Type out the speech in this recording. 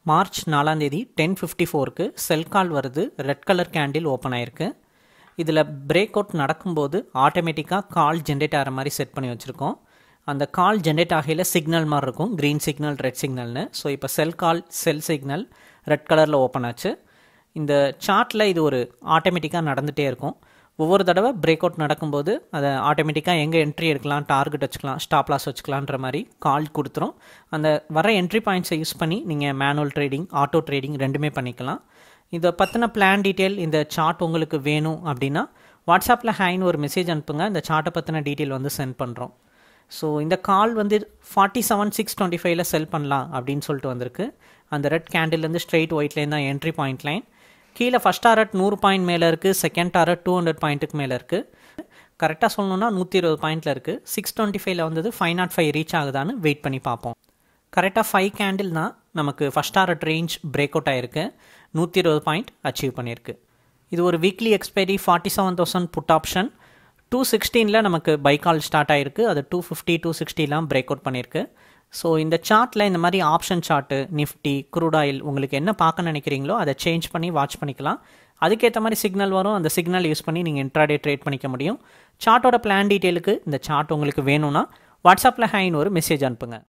March நாலாம் தேதி ten fifty ஃபோருக்கு செல் கால் வருது ரெட் கலர் கேண்டில் ஓப்பன் ஆயிருக்கு இதில் பிரேக் அவுட் நடக்கும்போது ஆட்டோமேட்டிக்காக கால் ஜென்ரேட் ஆகிற மாதிரி செட் பண்ணி வச்சுருக்கோம் அந்த கால் ஜென்ரேட் ஆகையில் சிக்னல் மாதிரி இருக்கும் க்ரீன் சிக்னல் ரெட் சிக்னல்னு ஸோ இப்போ cell call cell signal red கலரில் ஓப்பன் ஆச்சு இந்த சார்ட்டில் இது ஒரு ஆட்டோமேட்டிக்காக நடந்துகிட்டே இருக்கும் ஒவ்வொரு தடவை பிரேக் அவுட் நடக்கும்போது அதை ஆட்டோமேட்டிக்காக எங்கே என்ட்ரி எடுக்கலாம் டார்கெட் வச்சுக்கலாம் ஸ்டாப் லாஸ் வச்சுக்கலான்ற மாதிரி கால் கொடுத்துரும் அந்த வர என்ட்ரி பாயிண்ட்ஸை யூஸ் பண்ணி நீங்கள் மேனுவல் ட்ரேடிங் ஆட்டோ ட்ரேடிங் ரெண்டுமே பண்ணிக்கலாம் இதை பற்றின பிளான் டீட்டெயில் இந்த சார்ட் உங்களுக்கு வேணும் அப்படின்னா வாட்ஸ்அப்பில் ஹைன்னு ஒரு மெசேஜ் அனுப்புங்க இந்த சார்ட்டை பற்றின டீட்டெயில் வந்து சென்ட் பண்ணுறோம் ஸோ இந்த கால் வந்து ஃபார்ட்டி செவன் சிக்ஸ் டுவெண்ட்டி ஃபைவ்ல செல் பண்ணலாம் அப்படின்னு சொல்லிட்டு வந்திருக்கு அந்த ரெட் கேண்டில்லேருந்து ஸ்ட்ரெயிட் ஒயிட் லைன் தான் என்ட்ரி பாயிண்ட் லைன் கீழே ஃபஸ்ட் டாரட் நூறு பாயிண்ட் மேலே இருக்குது செகண்ட் டாரட் டூ ஹண்ட்ரட் பாயிண்ட்டுக்கு மேலே இருக்குது கரெக்டாக சொல்லணும்னா நூற்றி இருபது பாயிண்ட்டில் இருக்குது சிக்ஸ் டுவெண்ட்டி ஃபைவ்ல வந்தது ஃபைவ் நாட் ஃபைவ் ரீச் ஆகுதான்னு வெயிட் பண்ணி பார்ப்போம் கரெக்டாக ஃபைவ் கேண்டில் தான் நமக்கு first target range break out ஆகிருக்கு நூற்றி இருபது பாயிண்ட் அச்சீவ் பண்ணியிருக்கு இது ஒரு weekly expiry forty seven thousand put option two சிக்ஸ்டீனில் நமக்கு பைக்கால் ஸ்டார்ட் ஆகிருக்கு அது டூ ஃபிஃப்டி டூ சிக்ஸ்டிலாம் பிரேக் அவுட் பண்ணியிருக்கு ஸோ இந்த சார்ட்டில் இந்த மாதிரி option chart Nifty crude oil உங்களுக்கு என்ன பார்க்க நினைக்கிறீங்களோ அதை சேஞ்ச் பண்ணி வாட்ச் பண்ணிக்கலாம் அதுக்கேற்ற மாதிரி சிக்னல் வரும் அந்த சிக்னல் யூஸ் பண்ணி நீங்கள் இன்ட்ராடே ட்ரேட் பண்ணிக்க முடியும் சார்ட்டோட பிளான் டீட்டெயிலுக்கு இந்த சார்ட் உங்களுக்கு வேணும்னா வாட்ஸ்அப்பில் ஹைன்னு ஒரு மெசேஜ் அனுப்புங்க